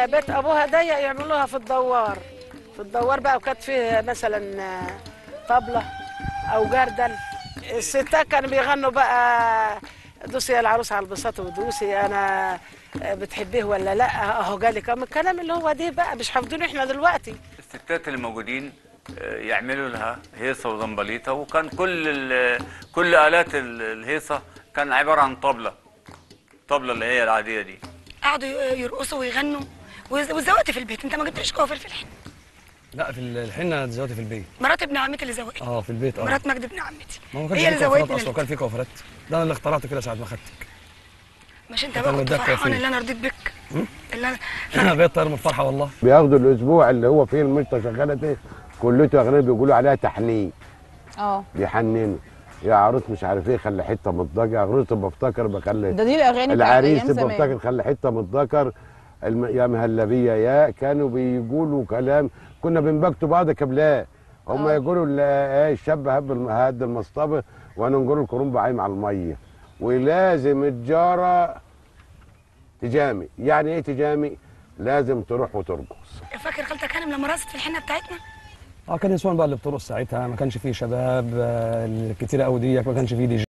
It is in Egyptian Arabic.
بيت ابوها ضيق يعملوها في الدوار في الدوار بقى وكانت فيه مثلا آه، طبله او جردل الستات كانوا بيغنوا بقى دوسي يا العروس على البساط ودوسي انا آه، بتحبيه ولا لا اهو جالي كم الكلام اللي هو ده بقى مش حافظينه احنا دلوقتي الستات اللي موجودين آه، يعملوا لها هيصه وزنبليطه وكان كل ال- كل الات ال- الهيصه كان عباره عن طبله طبله اللي هي العاديه دي قعدوا ي- يرقصوا ويغنوا وز- وزوقت في البيت انت ما جبتليش كوافير في الحين لا في الحنه دلوقتي في البيت مرات ابن عمتي اللي زوقتني اه في البيت اه مرات مجد ابن عمتي ما هو ما كانش هي في اللي كوافرات زوقتني اصلا كان في كوافرات ده انا اللي اخترعته كده ساعه ما خدتك مش انت كان بقى كنت وداك فرحان كوافير. اللي انا رضيت بك اللي انا انا بقيت طاير من الفرحه والله بياخدوا الاسبوع اللي هو فيه المشطه شغاله دي كلته اغنيه بيقولوا عليها تحنين اه بيحننوا يا عروس مش عارف ايه خلي حته متضجه عروس بفتكر بخلي ده دي الاغاني بتاعت العريس ايام زمان بفتكر خلي حته متذكر الم... يا مهلبيه يا كانوا بيقولوا كلام كنا بنبكتوا بعض كبلاء هم آه. يقولوا ال- ايه الشاب هب الم- هد المصطبه وانا نقول الكرنب عايم على الميه ولازم الجاره تجامي يعني ايه تجامي لازم تروح وترقص فاكر خالتك هانم لما رقصت في الحنه بتاعتنا اه كان نسوان بقى اللي بترقص ساعتها ما كانش فيه شباب آه، الكتيره قوي دي ما كانش فيه دي